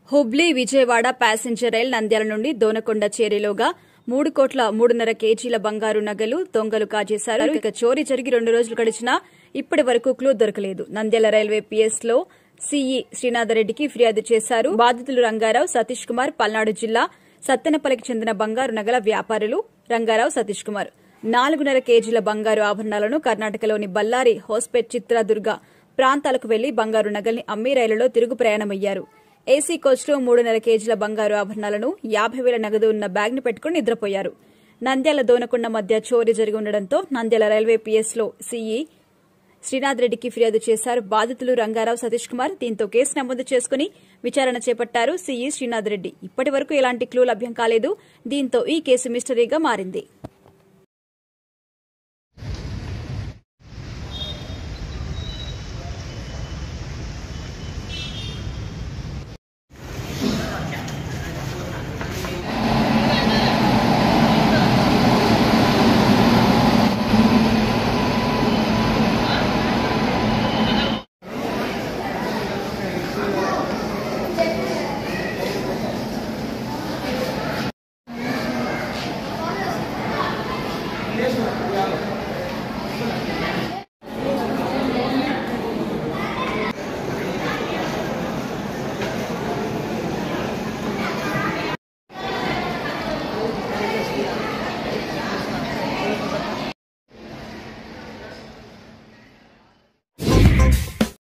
Hubli Vijayawada passenger rail Nandyala నుండి దోనకొండ చేరేలోగా మూడు కోట్ల మూడున్నర కేజీల బంగారు నగలు దొంగలు కాజేశారు ఇక చోరీ జరిగి రెండు రోజులు గడిచినా ఇప్పటి వరకు క్లూ దొరకలేదు నంద్యాల రైల్వే పిఎస్ లో సీఈ శ్రీనాథరెడ్డికి ఫిర్యాదు చేశారు బాధితులు రంగారావు సతీష్ కుమార్ పల్నాడు జిల్లా సత్తెనపల్లికి చెందిన బంగారు నగల వ్యాపారులు రంగారావు సతీష్ కుమార్ నాలుగున్నర కేజీల బంగారు ఆభరణాలను కర్ణాటకలోని బల్లారి హోస్పేట్ చిత్రదుర్గ ప్రాంతాలకు వెళ్లి బంగారు నగల్ని అమ్మి రైలులో తిరుగు ప్రయాణమయ్యారు ఏసీ కోచ్లో మూడున్నర కేజీల బంగారు ఆభరణాలను యాభై వేల నగదు ఉన్న బ్యాగ్ను పెట్టుకుని నిద్రపోయారు నంద్యాల దోనకొండ మధ్య చోరీ జరిగి ఉండడంతో నంద్యాల రైల్వే పిఎస్లో సీఈ శ్రీనాథ్ రెడ్డికి ఫిర్యాదు చేశారు బాధితులు రంగారావు సతీష్ కుమార్ దీంతో కేసు నమోదు చేసుకుని విచారణ చేపట్టారు సీఈ శ్రీనాథ్ రెడ్డి ఇప్పటి వరకు ఎలాంటి క్లూ లభ్యం కాలేదు దీంతో ఈ కేసు మిస్టరీగా మారింది